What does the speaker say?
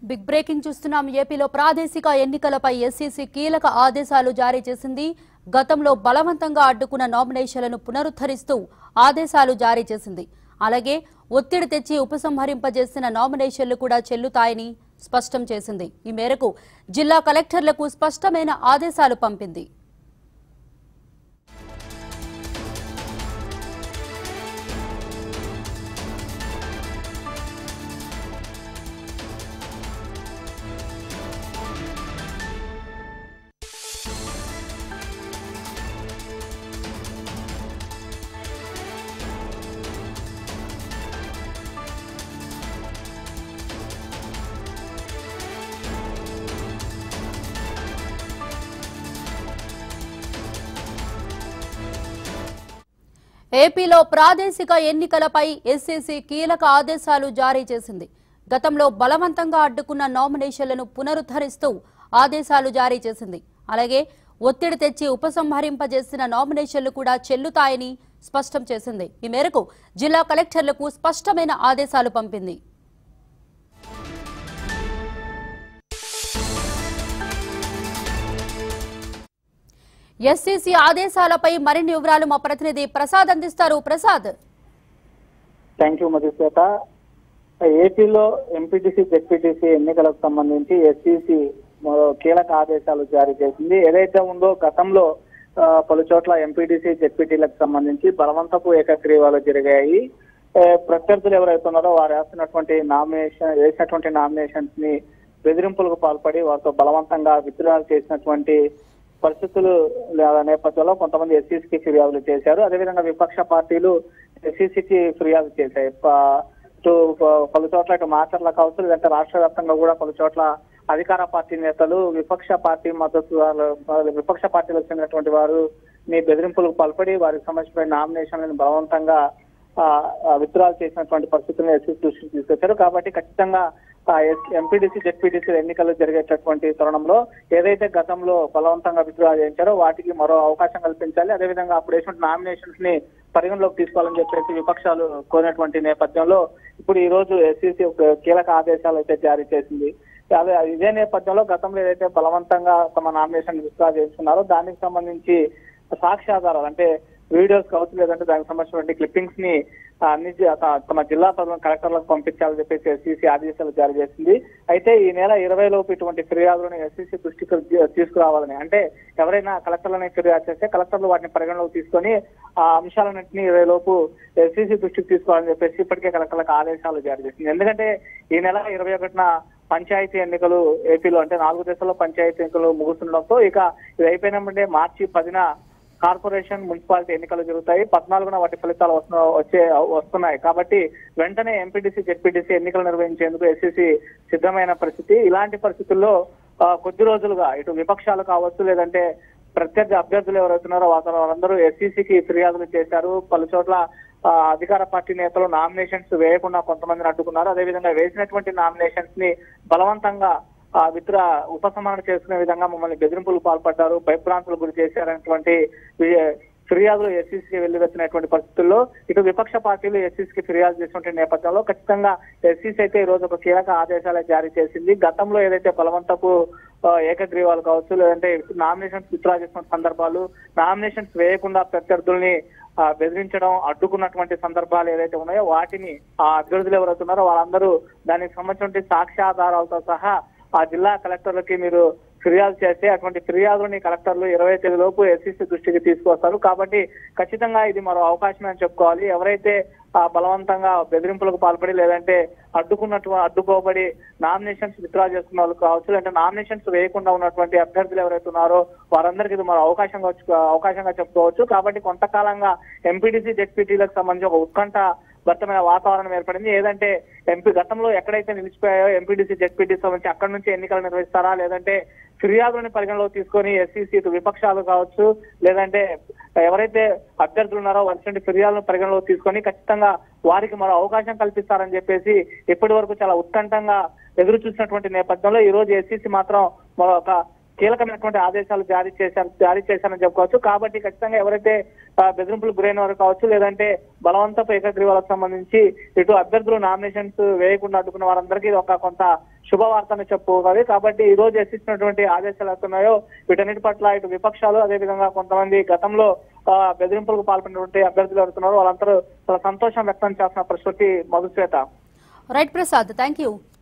big breaking చూస్తున్నాం ఏపీలో ప్రాదేశిక ఎన్నికలపై ఎస్సీసీ కీలక ఆదేశాలు జారీ చేసింది గతంలో బలవంతంగా అడ్డుకున్న నామినేషన్లను పునరుద్ధరిస్తూ ఆదేశాలు జారీ చేసింది అలాగే ఒత్తిడి తెచ్చి ఉపసంహరింపజేసిన నామినేషన్లు కూడా చెల్లుతాయని స్పష్టం చేసింది ఈ మేరకు జిల్లా కలెక్టర్లకు స్పష్టమైన ఆదేశాలు పంపింది ఏపీలో ప్రాదేశిక ఎన్నికలపై ఎస్సీసీ కీలక ఆదేశాలు జారీ చేసింది గతంలో బలవంతంగా అడ్డుకున్న నామినేషన్లను పునరుద్ధరిస్తూ ఆదేశాలు జారీ చేసింది అలాగే ఒత్తిడి తెచ్చి ఉపసంహరింపజేసిన నామినేషన్లు కూడా చెల్లుతాయని స్పష్టం చేసింది ఈ మేరకు జిల్లా కలెక్టర్లకు స్పష్టమైన ఆదేశాలు పంపింది ఎస్సీసీ ఆదేశాలపై మరిన్ని వివరాలు మా ప్రతినిధి ప్రసాద్ అందిస్తారు ప్రసాద్ థ్యాంక్ యూ మధుశ్వేత ఏపీలో ఎంపీటీసీ జెడ్పీటీసీ ఎన్నికలకు సంబంధించి ఎస్సీసీ మరో కీలక ఆదేశాలు జారీ చేసింది ఏదైతే ఉందో గతంలో ఆ, పలు చోట్ల ఎంపీటీసీ జెడ్పీటీలకు సంబంధించి బలవంతపు ఏకగ్రీవాలు జరిగాయి ఏ, ప్రత్యర్థులు ఎవరైతే ఉన్నారో వారు వేస్తున్నటువంటి నామినేషన్ వేసినటువంటి నామినేషన్స్ ని బెదిరింపులకు పాల్పడి వారితో బలవంతంగా విత్డ్రాల్ చేసినటువంటి పరిస్థితులు లేదా నేపథ్యంలో కొంతమంది ఎస్సీసీకి ఫిర్యాదులు చేశారు అదేవిధంగా విపక్ష పార్టీలు ఎస్సీసీకి ఫిర్యాదు చేశాయి ప- ఇటు ప- పలు చోట్ల ఇటు మాచర్ల కావచ్చు లేదంటే రాష్ట్ర వ్యాప్తంగా కూడా పలు చోట్ల అధికార పార్టీ నేతలు విపక్ష పార్టీ మద్దతు విపక్ష పార్టీలకు చెందినటువంటి వారు మీ బెదిరింపులకు పాల్పడి వారికి సంబంధించిన నామినేషన్లను బలవంతంగా విత్డ్రాల్ చేసినటువంటి పరిస్థితులను ఎస్సీ దృష్టికి తీసుకొచ్చారు కాబట్టి ఖచ్చితంగా ఎంపీడీసీ జెడ్పీడీసీ ఎన్నికలు జరిగేటటువంటి తరుణంలో ఏదైతే గతంలో బలవంతంగా విత్డ్రా చేయించారో వాటికి మరో అవకాశం కల్పించాలి అదేవిధంగా అప్పుడు వేసినటువంటి నామినేషన్స్ ని పరిగణలోకి తీసుకోవాలని చెప్పేసి విపక్షాలు కోరినటువంటి నేపథ్యంలో ఇప్పుడు ఈ రోజు ఎస్సీసీ ఒక కీలక ఆదేశాలు అయితే జారీ చేసింది అదే ఇదే నేపథ్యంలో గతంలో ఏదైతే బలవంతంగా తమ నామినేషన్ విత్డ్రా చేస్తున్నారో దానికి సంబంధించి సాక్ష్యాధారాలు అంటే వీడియోస్ కావచ్చు లేదంటే దానికి సంబంధించినటువంటి క్లిప్పింగ్స్ ని ఆ, అన్ని జి- త- తమ జిల్లా పరిధిలో కలెక్టర్లకు పంపించాలని చెప్పేసి ఎస్సీసీ ఆదేశాలు జారీ చేసింది అయితే ఈ నెల ఇరవై లోపు ఇటువంటి ఫిర్యాదులను ఎస్సీసీ దృష్టికి తీ- తీసుకురావాలని అంటే ఎవరైనా కలెక్టర్లని ఫిర్యాదు చేస్తే కలెక్టర్లు వాటిని పరిగణలోకి తీసుకొని ఆ అంశాలన్నింటినీ ఇరవై లోపు ఎస్సీసీ దృష్టికి తీసుకోవాలని చెప్పేసి ఇప్పటికే కలెక్టర్లకు ఆదేశాలు జారీ చేసింది ఎందుకంటే ఈ నెల ఇరవై ఒకటిన పంచాయతీ ఎన్నికలు ఏపీలో అంటే నాలుగు దశల్లో పంచాయతీ ఎన్నికలు ముగుస్తుండడంతో ఇక ఇది అయిపోయినప్పుడే మార్చి పదిన కార్పొరేషన్ మున్సిపాలిటీ ఎన్నికలు జరుగుతాయి పద్నాలుగున వాటి ఫలితాలు వస్తున్న వచ్చే వస్తున్నాయి కాబట్టి వెంటనే ఎంపీటీసీ జెడ్పీటీసీ ఎన్నికలు నిర్వహించేందుకు ఎస్సీసీ సిద్ధమైన పరిస్థితి ఇలాంటి పరిస్థితుల్లో ఆ, కొద్ది రోజులుగా ఇటు విపక్షాలు కావచ్చు లేదంటే ప్రత్యర్థి అభ్యర్థులు ఎవరైతున్నారో వారు వారందరూ ఎస్సీసీకి ఫిర్యాదులు చేశారు పలు చోట్ల ఆ, అధికార పార్టీ నేతలు నామినేషన్స్ వేయకుండా కొంతమందిని అడ్డుకున్నారు అదేవిధంగా వేసినటువంటి నామినేషన్స్ ని బలవంతంగా ఆ విత్ర ఉపసంహరణ చేసుకునే విధంగా మమ్మల్ని బెదిరింపులు పాల్పడ్డారు భయభ్రాంతులు గురి చేశారనేటువంటి వి- ఫిర్యాదులు ఎస్సీసీకి వెల్లువెత్తినటువంటి పరిస్థితుల్లో ఇటు విపక్ష పార్టీలు ఎస్సీసీకి ఫిర్యాదు చేసినటువంటి నేపథ్యంలో ఖచ్చితంగా ఎస్సీసీ అయితే ఈ రోజు ఒక కీలక ఆదేశాలు జారీ చేసింది గతంలో ఏదైతే బలవంతపు ఆ, ఏకగ్రీవాలు కావచ్చు లేదంటే నామినేషన్స్ విత్డ్రా చేసిన సందర్భాలు నామినేషన్స్ వేయకుండా ప్రత్యర్థుల్ని ఆ, బెదిరించడం అడ్డుకున్నటువంటి సందర్భాలు ఏదైతే ఉన్నాయో వాటిని ఆ అభ్యర్థులు ఎవరైతే ఉన్నారో వాళ్ళందరూ దానికి సంబంధించిన సాక్ష్యాధారాలతో సహా ఆ జిల్లా కలెక్టర్లకి మీరు ఫిర్యాదు చేస్తే అటువంటి ఫిర్యాదులని కలెక్టర్లు ఇరవై తేదీ లోపు ఎస్సీసీ దృష్టికి తీసుకొస్తారు కాబట్టి ఖచ్చితంగా ఇది మరో అవకాశం అని చెప్పుకోవాలి ఎవరైతే ఆ బలవంతంగా బెదిరింపులకు పాల్పడి లేదంటే అడ్డుకున్నట్టు అడ్డుకోబడి నామినేషన్స్ విత్డ్రా చేసుకున్న వాళ్ళు కావచ్చు లేదంటే నామినేషన్స్ వేయకుండా ఉన్నటువంటి అభ్యర్థులు ఎవరైతే ఉన్నారో వారందరికీ ఇది మరో అవకాశంగా వచ్చి- అవకాశంగా చెప్పుకోవచ్చు కాబట్టి కొంతకాలంగా ఎంపీటీసీ జెడ్పీటీలకు సంబంధించి ఒక ఉత్కంఠ భర్తమైన వాతావరణం ఏర్పడింది ఏదంటే ఎంపీ గతంలో ఎక్కడైతే నిలిచిపోయాయో ఎంపీటీసీ జెడ్పీటీ సంబంధించి అక్కడి నుంచి ఎన్నికలు నిర్వహిస్తారా లేదంటే ఫిర్యాదులని పరిగణలోకి తీసుకొని ఎస్సీసీ విపక్షాలు కావచ్చు లేదంటే ఎవరైతే అభ్యర్థులు ఉన్నారో వారి ఫిర్యాదులను పరిగణలోకి తీసుకొని ఖచ్చితంగా వారికి మరో అవకాశం కల్పిస్తారని చెప్పేసి ఇప్పటి వరకు చాలా ఉత్కంఠంగా ఎదురు చూసినటువంటి నేపథ్యంలో ఈ రోజు ఎస్సీసీ మాత్రం మరొక కీలకమైనటువంటి ఆదేశాలు జారీ చేశారు జారీ చేశారని చెప్పుకోవచ్చు కాబట్టి ఖచ్చితంగా ఎవరైతే ఆ, బెదిరింపులకు గురైన వారు కావచ్చు లేదంటే బలవంతపు ఏకగ్రీవాలకు సంబంధించి ఇటు అభ్యర్థులు నామినేషన్స్ వేయకుండా అడ్డుకున్న వారందరికీ ఇది ఒక కొంత శుభవార్తని చెప్పుకోవాలి కాబట్టి ఈ రోజు ఎస్సిచ్చినటువంటి ఆదేశాలు అవుతున్నాయో వీటన్నిటి పట్ల ఇటు విపక్షాలు అదేవిధంగా కొంతమంది గతంలో ఆ, బెదిరింపులకు పాల్పడినటువంటి అభ్యర్థులు ఎవరుతున్నారో వాళ్ళందరూ చాలా సంతోషం వ్యక్తం చేస్తున్న పరిస్థితి Madhushweta right Prasad thank you